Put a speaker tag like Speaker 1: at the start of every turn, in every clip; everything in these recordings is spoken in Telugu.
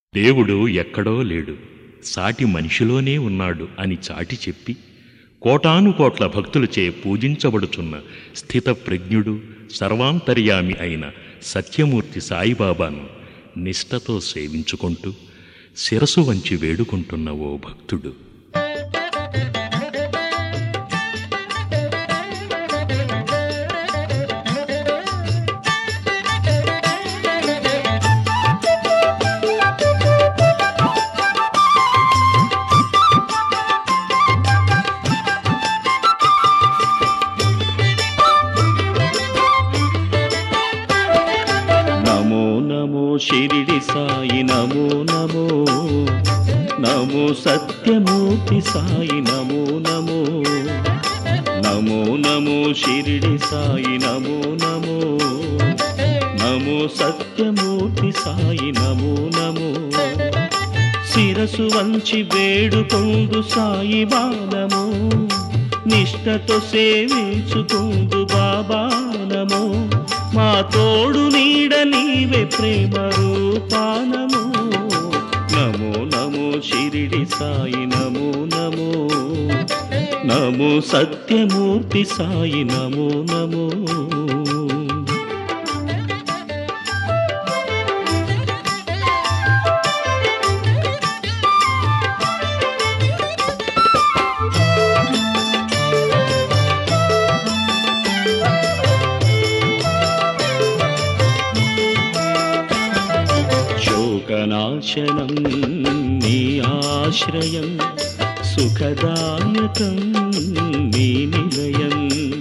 Speaker 1: దేవుడు ఎక్కడో లేడు సాటి మనిషిలోనే ఉన్నాడు అని చాటి చెప్పి కోటానుకోట్ల భక్తులచే పూజించబడుచున్న స్థితప్రజ్ఞుడు సర్వాంతర్యామి అయిన సత్యమూర్తి సాయిబాబాను నిష్టతో సేవించుకుంటూ శిరసు వంచి వేడుకుంటున్న ఓ భక్తుడు
Speaker 2: నమో నమో షిరిడి సాయి నమో నమో నమో సత్యమూర్తి సాయి నమో నమో నమో నమో షిరిడి సాయి నమో నమో నమో సత్యమూర్తి సాయి నమో నమో శిరసు వంచి వేడుకొందు సాయి బాలము నిష్టతో సేవించుకుందు బాబానము మా తోడు నీడ నీవే ప్రేమ రూపానము నమో నమో షిరిడి సాయి నమో నమో నమో సత్యమూర్తి సాయి నమో నమో శోకనాశనం నీ ఆశ్రయం సుఖదాయకం నీ నిలయం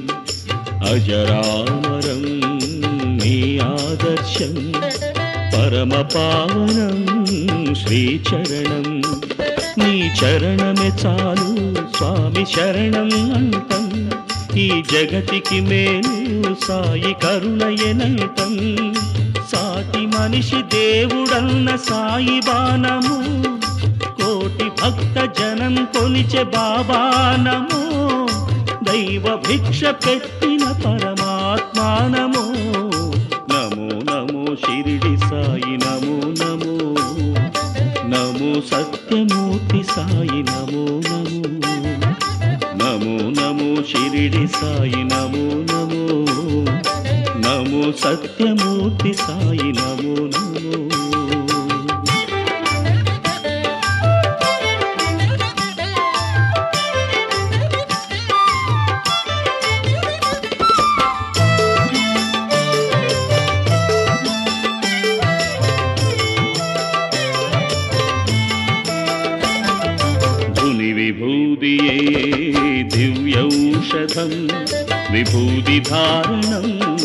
Speaker 2: అజరామరం నీ ఆదర్శం పరమ పావనం శ్రీచరణం నీ చరణమే చాలు స్వామి శరణం అంతం ఈ జగతికి మేలు సాయి కరుణయనంతం సాటి మనిషి దేవుడన్న సాయి బాణము కోటి భక్త జనం కొలిచె బాబానము దైవ భిక్ష పెట్టిన పరమాత్మానము నమో నమో షిరిడి సాయి నమో నమో నమో సత్యమూర్తి సాయి నమో నమో నమో నమో షిరిడి సాయి నమో నమో నమో సత్యమూర్తి సాయి నమో నమో ధుని విభూదియే దివ్యౌషధం విభూతి ధారణం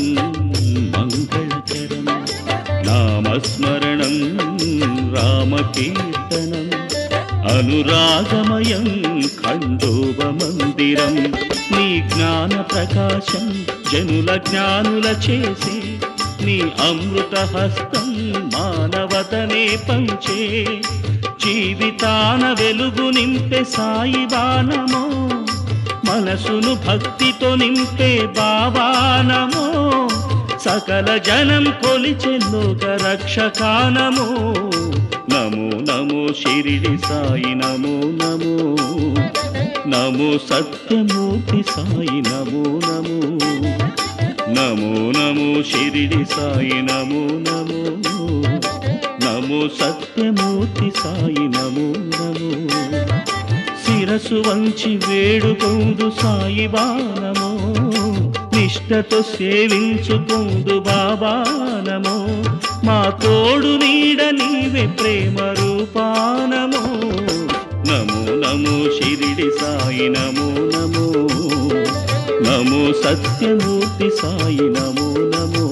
Speaker 2: మంగళకరం నామస్మరణం రామకీర్తనం అనురాగమయం ఖండోబ మందిరం నీ జ్ఞాన ప్రకాశం జనుల జ్ఞానుల చేసే నీ అమృత హస్తం మానవతనే పంచే జీవితాన వెలుగు నింపే సాయి బాణమో మనసును భక్తితో నింపే బాబానమో సకల జనం కొలిచె లోక రక్షకానమో నమో నమో షిరిడి సాయి నమో నమో నమో సత్యమూర్తి సాయి నమో నమో నమో నమో షిరిడి సాయి నమో నమో నమో సత్యమూర్తి సాయి నమో నమో శిరసు వంచి వేడుకొందు సాయి బాణమో నిష్టతో సేవించుకొందు బాబానమో మా తోడు నీడ నీవే ప్రేమ రూపానమో నమో నమో షిరిడి సాయి నమో నమో నమో సత్యమూర్తి సాయి నమో నమో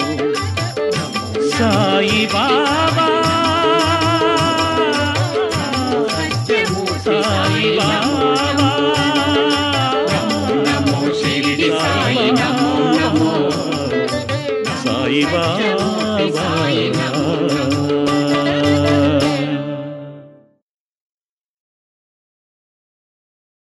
Speaker 2: సాయి బాబా సాయి బాబా
Speaker 3: నమో షిరిడి సాయి నమో నమో
Speaker 2: సాయి బాబా
Speaker 3: సాయి నమో